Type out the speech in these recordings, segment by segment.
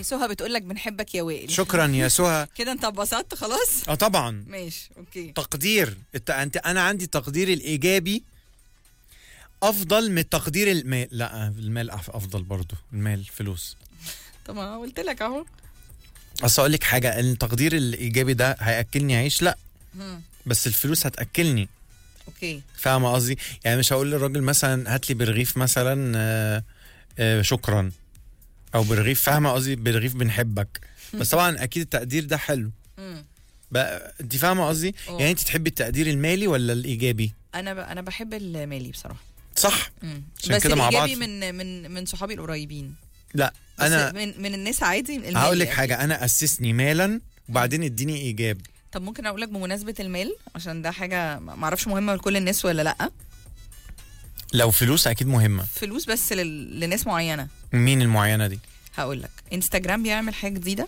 يعني سهى بتقول لك بنحبك يا وائل شكرا يا سهى كده انت اتبسطت خلاص اه طبعا ماشي اوكي تقدير انت انت انا عندي تقدير الايجابي افضل من تقدير المال لا المال أف- افضل برضو المال فلوس طب ما قلت لك اهو اصل اقول لك حاجه التقدير الايجابي ده هياكلني عيش لا مم. بس الفلوس هتاكلني اوكي فاهمه قصدي يعني مش هقول للراجل مثلا هات لي برغيف مثلا آه، آه، شكرا او برغيف فاهمه قصدي برغيف بنحبك بس طبعا اكيد التقدير ده حلو مم. بقى انت فاهمه قصدي أوه. يعني انت تحبي التقدير المالي ولا الايجابي انا ب... انا بحب المالي بصراحه صح مم. عشان بس كده مع بعض الإيجابي من من من صحابي القريبين لا بس انا من من الناس عادي المالي هقول لك أكيد. حاجه انا اسسني مالا وبعدين اديني ايجاب طب ممكن اقول لك بمناسبه المال عشان ده حاجه ما اعرفش مهمه لكل الناس ولا لا لو فلوس اكيد مهمه فلوس بس لل... لناس معينه مين المعينه دي هقول لك انستجرام بيعمل حاجه جديده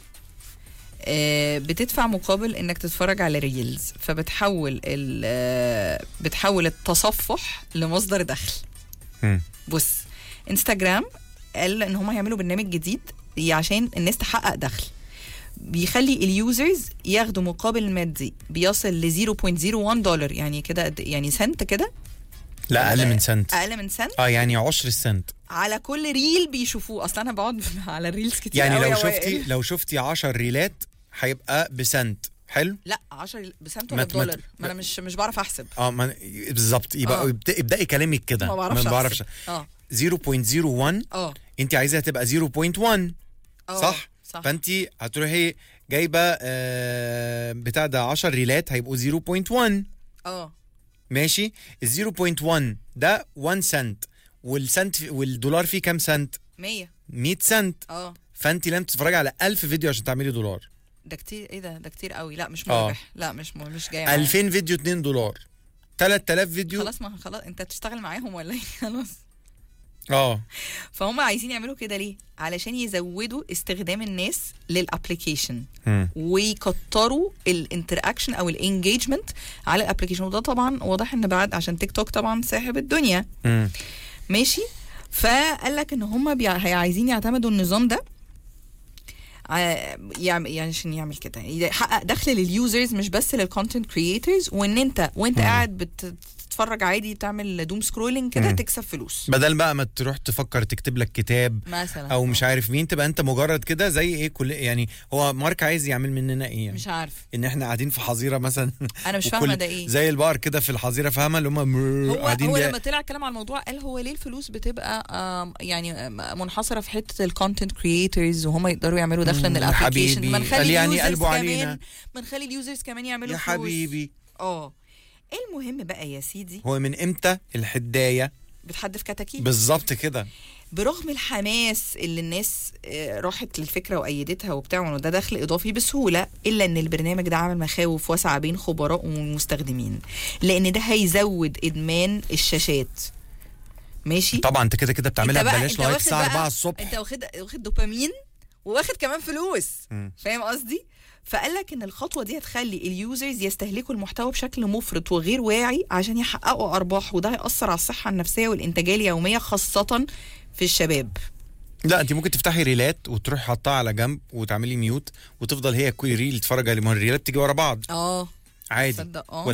آه، بتدفع مقابل انك تتفرج على ريلز فبتحول ال آه، بتحول التصفح لمصدر دخل مم. بص انستجرام قال ان هم هيعملوا برنامج جديد عشان الناس تحقق دخل بيخلي اليوزرز ياخدوا مقابل مادي بيصل ل 0.01 دولار يعني كده قد- يعني سنت كده لا اقل من سنت اقل من سنت اه يعني عشر السنت على كل ريل بيشوفوه اصلا انا بقعد على الريلز كتير يعني قوي لو يا شفتي وائل. لو شفتي 10 ريلات هيبقى بسنت حلو لا 10 بسنت ما ولا ت- ما ت- بدولار ما انا مش مش بعرف احسب اه ما بالظبط يبقى آه. ابدأ- ابدأي كلامك كده ما بعرفش بعرفش أحسب. اه 0.01 اه انت عايزاها تبقى 0.1 آه، صح صح فانت هتروحي جايبه آه بتاع ده 10 ريلات هيبقوا 0.1 اه ماشي ال 0.1 ده 1 سنت والسنت والدولار فيه كام سنت 100 100 سنت اه فانت لازم تتفرجي على 1000 فيديو عشان تعملي دولار ده كتير ايه ده ده كتير قوي لا مش آه. مربح لا مش م- مش جاي معايا. 2000 فيديو 2 دولار 3000 فيديو خلاص ما خلاص انت تشتغل معاهم ولا ايه خلاص اه فهم عايزين يعملوا كده ليه علشان يزودوا استخدام الناس للابلكيشن مم. ويكتروا الانتراكشن او الانجيجمنت على الابلكيشن وده طبعا واضح ان بعد عشان تيك توك طبعا ساحب الدنيا مم. ماشي فقال لك ان هم بيع... هي عايزين يعتمدوا النظام ده ع- يعمل يعني عشان يعمل كده يحقق دخل لليوزرز مش بس للكونتنت كرييترز وان انت وانت مم. قاعد بتتفرج عادي تعمل دوم سكرولينج كده مم. تكسب فلوس بدل بقى ما تروح تفكر تكتب لك كتاب مثلا او مش عارف مين تبقى انت مجرد كده زي ايه كل يعني هو مارك عايز يعمل مننا ايه يعني مش عارف ان احنا قاعدين في حظيره مثلا انا مش وكل- فاهمه ده ايه زي البار كده في الحظيره فاهمه اللي هم هو قاعدين هو ده- لما طلع الكلام على الموضوع قال هو ليه الفلوس بتبقى آم، يعني آم، منحصره في حته الكونتنت كرييترز وهم يقدروا يعملوا دخل من مم، الابلكيشن حبيبي. ما قال نخلي يعني اليوزرز قلبه علينا. كمان ما نخلي اليوزرز كمان يعملوا يا فلوس. حبيبي اه المهم بقى يا سيدي هو من امتى الحدايه بتحدف كتاكيت بالظبط كده برغم الحماس اللي الناس آه، راحت للفكره وايدتها وبتاع وانه ده دخل اضافي بسهوله الا ان البرنامج ده عامل مخاوف واسعه بين خبراء ومستخدمين لان ده هيزود ادمان الشاشات ماشي طبعا انت كده كده بتعملها انت بقى- ببلاش انت لغايه واخد الساعه بقى- 4 الصبح انت واخد واخد دوبامين واخد كمان فلوس مم. فاهم قصدي فقال لك ان الخطوه دي هتخلي اليوزرز يستهلكوا المحتوى بشكل مفرط وغير واعي عشان يحققوا ارباح وده هياثر على الصحه النفسيه والانتاجيه اليوميه خاصه في الشباب لا انت ممكن تفتحي ريلات وتروحي حطها على جنب وتعملي ميوت وتفضل هي كل ريل تتفرج عليه ما هو الريلات بتيجي ورا بعض اه عادي تصدق اه